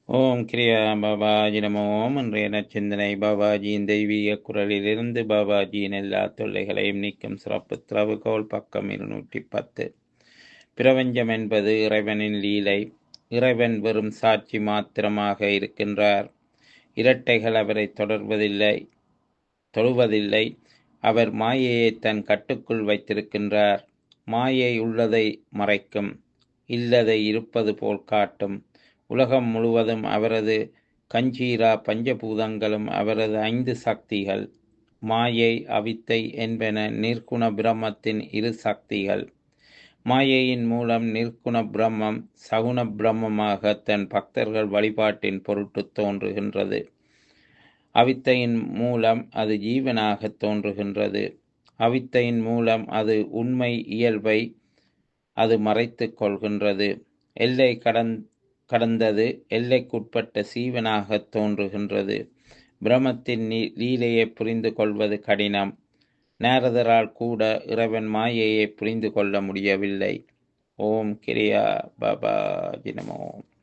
ஓம் கிரியா பாபாஜி நமோ ஓம் இன்றைய நச்சிந்தனை பாபாஜியின் தெய்வீக குரலிலிருந்து பாபாஜியின் எல்லா தொல்லைகளையும் நீக்கும் சிறப்பு திறவுகோல் பக்கம் இருநூற்றி பத்து பிரபஞ்சம் என்பது இறைவனின் லீலை இறைவன் வெறும் சாட்சி மாத்திரமாக இருக்கின்றார் இரட்டைகள் அவரை தொடர்வதில்லை தொழுவதில்லை அவர் மாயையை தன் கட்டுக்குள் வைத்திருக்கின்றார் மாயை உள்ளதை மறைக்கும் இல்லதை இருப்பது போல் காட்டும் உலகம் முழுவதும் அவரது கஞ்சீரா பஞ்சபூதங்களும் அவரது ஐந்து சக்திகள் மாயை அவித்தை என்பன நிர்குண பிரம்மத்தின் இரு சக்திகள் மாயையின் மூலம் நிர்குண பிரம்மம் சகுண பிரம்மமாக தன் பக்தர்கள் வழிபாட்டின் பொருட்டு தோன்றுகின்றது அவித்தையின் மூலம் அது ஜீவனாக தோன்றுகின்றது அவித்தையின் மூலம் அது உண்மை இயல்பை அது மறைத்து கொள்கின்றது எல்லை கடந் கடந்தது எல்லைக்குட்பட்ட சீவனாக தோன்றுகின்றது பிரமத்தின் லீலையை புரிந்து கொள்வது கடினம் நாரதரால் கூட இறைவன் மாயையை புரிந்து கொள்ள முடியவில்லை ஓம் கிரியா பாபா ஜினமோம்